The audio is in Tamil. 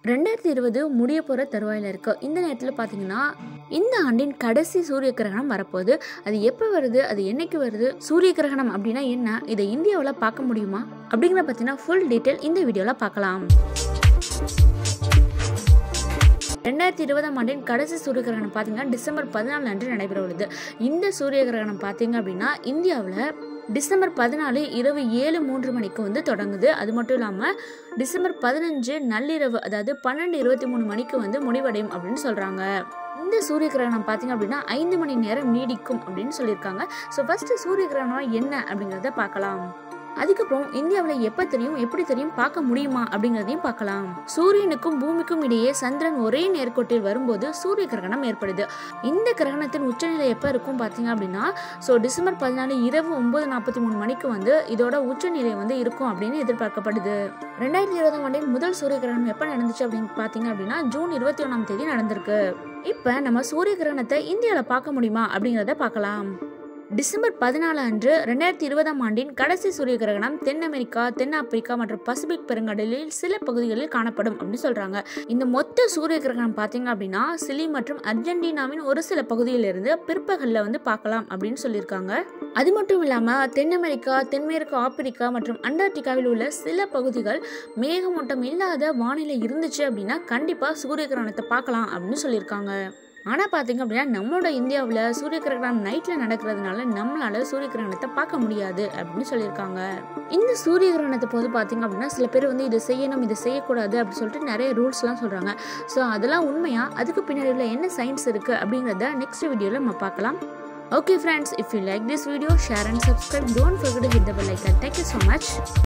ரெண்டாயிரத்தி இருபது முடிய போகிற தருவாயில் இருக்கு இந்த நேரத்தில் பார்த்தீங்கன்னா இந்த ஆண்டின் கடைசி சூரிய கிரகணம் வரப்போகுது அது எப்போ வருது அது என்னைக்கு வருது சூரிய கிரகணம் அப்படின்னா என்ன இதை இந்தியாவில் பார்க்க முடியுமா அப்படிங்கிற பார்த்தீங்கன்னா ஃபுல் டீட்டெயில் இந்த வீடியோவில் பார்க்கலாம் ரெண்டாயிரத்தி இருபதாம் ஆண்டின் கடைசி சூரிய கிரகணம் பார்த்தீங்கன்னா டிசம்பர் பதினாலு அன்று நடைபெற உள்ளது இந்த சூரிய கிரகணம் பார்த்தீங்க அப்படின்னா இந்தியாவில் டிசம்பர் பதினாலு இரவு ஏழு மூன்று மணிக்கு வந்து தொடங்குது அது மட்டும் இல்லாமல் டிசம்பர் பதினஞ்சு நள்ளிரவு அதாவது பன்னெண்டு இருபத்தி மூணு மணிக்கு வந்து முடிவடையும் அப்படின்னு சொல்கிறாங்க இந்த சூரிய கிரகணம் பார்த்தீங்க அப்படின்னா ஐந்து மணி நேரம் நீடிக்கும் அப்படின்னு சொல்லியிருக்காங்க ஸோ ஃபஸ்ட்டு சூரிய கிரகணம் என்ன அப்படிங்கிறத பார்க்கலாம் அதுக்கப்புறம் இந்தியாவில் எப்போ தெரியும் எப்படி தெரியும் பார்க்க முடியுமா அப்படிங்கிறதையும் பார்க்கலாம் சூரியனுக்கும் பூமிக்கும் இடையே சந்திரன் ஒரே நேர்கோட்டில் வரும்போது சூரிய கிரகணம் ஏற்படுது இந்த கிரகணத்தின் உச்சநிலை எப்போ இருக்கும் பார்த்தீங்க அப்படின்னா ஸோ டிசம்பர் பதினாலு இரவு ஒன்பது நாற்பத்தி மூணு மணிக்கு வந்து இதோட உச்சநிலை வந்து இருக்கும் அப்படின்னு எதிர்பார்க்கப்படுது ரெண்டாயிரத்தி இருபதாம் ஆண்டின் முதல் சூரிய கிரகணம் எப்போ நடந்துச்சு அப்படின்னு பார்த்தீங்க அப்படின்னா ஜூன் இருபத்தி ஒன்றாம் தேதி நடந்திருக்கு இப்போ நம்ம சூரிய கிரகணத்தை இந்தியாவில் பார்க்க முடியுமா அப்படிங்கிறத பார்க்கலாம் டிசம்பர் பதினாலு அன்று ரெண்டாயிரத்தி இருபதாம் ஆண்டின் கடைசி சூரிய கிரகணம் தென் அமெரிக்கா தென் ஆப்பிரிக்கா மற்றும் பசிபிக் பெருங்கடலில் சில பகுதிகளில் காணப்படும் அப்படின்னு சொல்றாங்க இந்த மொத்த சூரிய கிரகணம் பார்த்தீங்க அப்படின்னா சிலி மற்றும் அர்ஜென்டினாவின் ஒரு சில பகுதியிலிருந்து பிற்பகலில் வந்து பார்க்கலாம் அப்படின்னு சொல்லியிருக்காங்க அது மட்டும் இல்லாமல் தென் அமெரிக்கா தென்மேற்கு ஆப்பிரிக்கா மற்றும் அண்டார்டிகாவில் உள்ள சில பகுதிகள் மேகமூட்டம் இல்லாத வானிலை இருந்துச்சு அப்படின்னா கண்டிப்பாக சூரிய கிரகணத்தை பார்க்கலாம் அப்படின்னு சொல்லியிருக்காங்க ஆனால் பார்த்தீங்க அப்படின்னா நம்மளோட இந்தியாவில் சூரிய கிரகணம் நைட்டில் நடக்கிறதுனால நம்மளால் சூரிய கிரகணத்தை பார்க்க முடியாது அப்படின்னு சொல்லியிருக்காங்க இந்த சூரிய கிரகணத்தை போது பார்த்தீங்க அப்படின்னா சில பேர் வந்து இது செய்யணும் இது செய்யக்கூடாது அப்படின்னு சொல்லிட்டு நிறைய ரூல்ஸ்லாம் சொல்கிறாங்க ஸோ அதெல்லாம் உண்மையாக அதுக்கு பின்னாடி உள்ள என்ன சயின்ஸ் இருக்குது அப்படிங்கிறத நெக்ஸ்ட் வீடியோவில் நம்ம பார்க்கலாம் okay friends if you like this video share and subscribe don't forget to hit the bell icon thank you so much